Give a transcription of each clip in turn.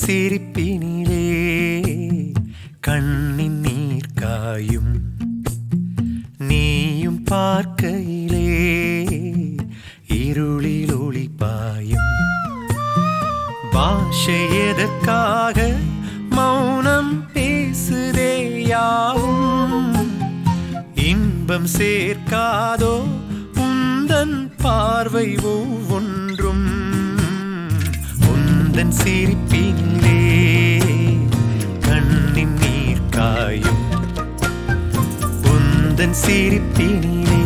சிரிப்பினிலே கண்ணின் நீர் காயும் நீயும் பார்க்கையிலே இருளில் ஒளி பாயும் பாஷை எதற்காக மௌனம் பேசுதே யாவும் இன்பம் சேர்க்காதோ உந்தன் பார்வை ஒவ்வொன்றும் உந்தன் சிரிப்பினிலே கண்ணின் நீர் காயும் உந்தன் சிரிப்பினிலே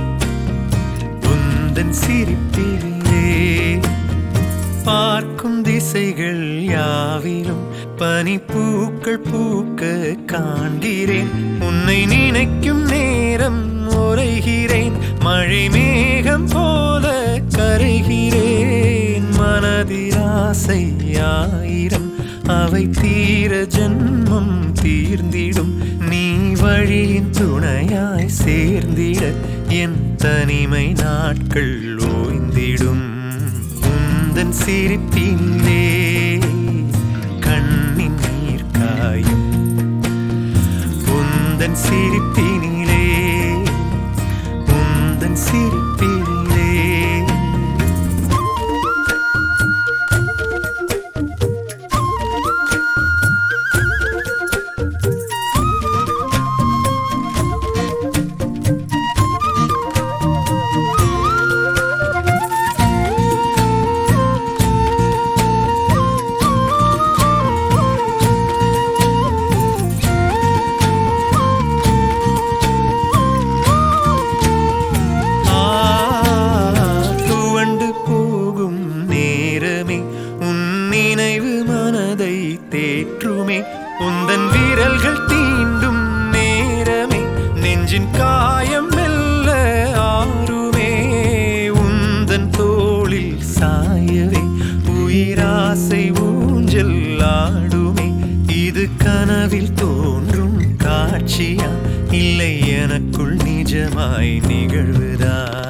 உந்தன் சிரிப்பினிலே பார்க்கும் திசைகள் யாவிலும் பனிப்பூக்கள் பூக்க காண்கிறேன் உன்னை நினைக்கும் நேரம் உரைகிறேன் மழை மேகம் போல கரைகிறேன் மனதில் ஆசை ஆயிரம் அவை தீர ஜன்மம் தீர்ந்திடும் நீ வழியின் துணையாய் சேர்ந்திட என் தனிமை நாட்கள் ஓய்ந்திடும் உந்தன் சிரிப்பிலே கண்ணின் நீர் காயும் உந்தன் சிரிப்பினிலே உந்தன் சிரிப்பினிலே ஆ, துவண்டு போகும் நேரமே உன் நினைவு மனதை தேற்றுமே உந்தன் விரல்கள் தீண்டும் நேரமே நெஞ்சின் காயம் மெல்ல ஆறுமே உந்தன் தோளில் சாயவே உயிராசை ஊஞ்சல் ஆடுமே இது கனவில் தோன்றும் காட்சியா இல்லை எனக்குள் நிஜமாய் நிகழ்வுதா